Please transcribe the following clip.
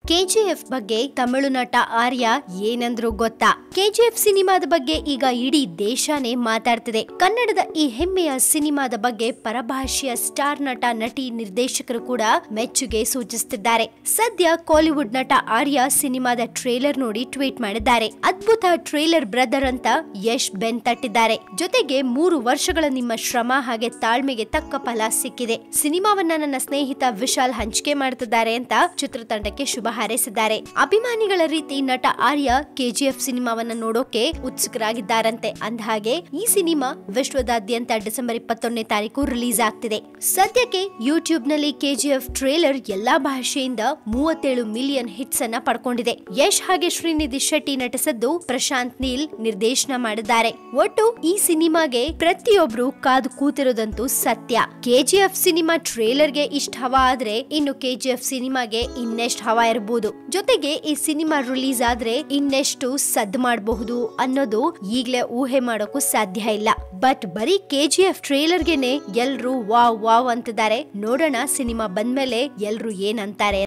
KGF ಬಗ್ಗೆ ತಮಿಳು ನಟ ಆರ್ಯ ಏನಂದ್ರು ಗೊತ್ತಾ ಕೆಜಿಎಫ್ ಸಿನಿಮಾದ ಬಗ್ಗೆ ಈಗ ಇಡೀ ದೇಶನೇ ಮಾತಾಡ್ತಿದೆ ಕನ್ನಡದ ಈ ಹೆಮ್ಮೆಯ ಸಿನಿಮಾದ ಬಗ್ಗೆ ಪರಭಾಷೆಯ ಸ್ಟಾರ್ ನಟ ನಟಿ ನಿರ್ದೇಶಕರು ಕೂಡ ಮೆಚ್ಚುಗೆ ಸೂಚಿಸುತ್ತಿದ್ದಾರೆ ಸದ್ಯ ಕಾಲಿವುಡ್ ನಟ ಆರ್ಯ ಸಿನಿಮಾದ ಟ್ರೇಲರ್ ನೋಡಿ ಟ್ವೀಟ್ ಮಾಡಿದ್ದಾರೆ ಅದ್ಭುತ ಟ್ರೇಲರ್ ಬ್ರದರ್ ಅಂತ ಯಶ್ ಬೆನ್ ತಟ್ಟಿದ್ದಾರೆ ಜೊತೆಗೆ ಮೂರು ವರ್ಷಗಳ ನಿಮ್ಮ ಶ್ರಮ ಹಾಗೆ ತಾಳ್ಮೆಗೆ ತಕ್ಕ ಫಲ ಸಿಕ್ಕಿದೆ ಸಿನಿಮಾವನ್ನ ನನ್ನ ಸ್ನೇಹಿತ ವಿಶಾಲ್ ಹಂಚಿಕೆ ಮಾಡ್ತಿದ್ದಾರೆ ಅಂತ ಚಿತ್ರತಂಡಕ್ಕೆ ಶುಭ ಹಾರೈಸಿದ್ದಾರೆ ಅಭಿಮಾನಿಗಳ ರೀತಿ ನಟ ಆರ್ಯ ಕೆಜಿಎಫ್ ಸಿನಿಮಾವನ್ನ ನೋಡೋಕೆ ಉತ್ಸುಕರಾಗಿದ್ದಾರಂತೆ ಅಂದಹಾಗೆ ಈ ಸಿನಿಮಾ ವಿಶ್ವದಾದ್ಯಂತ ಡಿಸೆಂಬರ್ ಇಪ್ಪತ್ತೊಂದನೇ ತಾರೀಕು ರಿಲೀಸ್ ಆಗ್ತಿದೆ ಸದ್ಯಕ್ಕೆ ಯೂಟ್ಯೂಬ್ ನಲ್ಲಿ ಕೆಜಿಎಫ್ ಟ್ರೇಲರ್ ಎಲ್ಲಾ ಭಾಷೆಯಿಂದ ಮೂವತ್ತೇಳು ಮಿಲಿಯನ್ ಹಿಟ್ಸ್ ಅನ್ನ ಪಡ್ಕೊಂಡಿದೆ ಯಶ್ ಹಾಗೆ ಶ್ರೀನಿಧಿ ಶೆಟ್ಟಿ ನಟಿಸಿದ್ದು ಪ್ರಶಾಂತ್ ನೀಲ್ ನಿರ್ದೇಶನ ಮಾಡಿದ್ದಾರೆ ಒಟ್ಟು ಈ ಸಿನಿಮಾಗೆ ಪ್ರತಿಯೊಬ್ರು ಕಾದು ಕೂತಿರೋದಂತೂ ಸತ್ಯ ಕೆಜಿಎಫ್ ಸಿನಿಮಾ ಟ್ರೇಲರ್ಗೆ ಇಷ್ಟ ಹವಾ ಆದ್ರೆ ಇನ್ನು ಕೆಜಿಎಫ್ ಸಿನಿಮಾಗೆ ಇನ್ನೆಷ್ಟು ಹವಾ ಇರಬಹುದು ಜೊತೆಗೆ ಈ ಸಿನಿಮಾ ರಿಲೀಸ್ ಆದ್ರೆ ಇನ್ನೆಷ್ಟು ಸದ್ ಮಾಡಬಹುದು ಅನ್ನೋದು ಈಗ್ಲೇ ಊಹೆ ಮಾಡೋಕು ಸಾಧ್ಯ ಇಲ್ಲ ಬಟ್ ಬರೀ ಕೆಜಿಎಫ್ ಟ್ರೇಲರ್ಗೆನೆ ಎಲ್ರು ವಾವ್ ವಾವ್ ಅಂತಿದ್ದಾರೆ ನೋಡೋಣ ಸಿನಿಮಾ ಬಂದ್ಮೇಲೆ ಎಲ್ರು ಏನಂತಾರೆ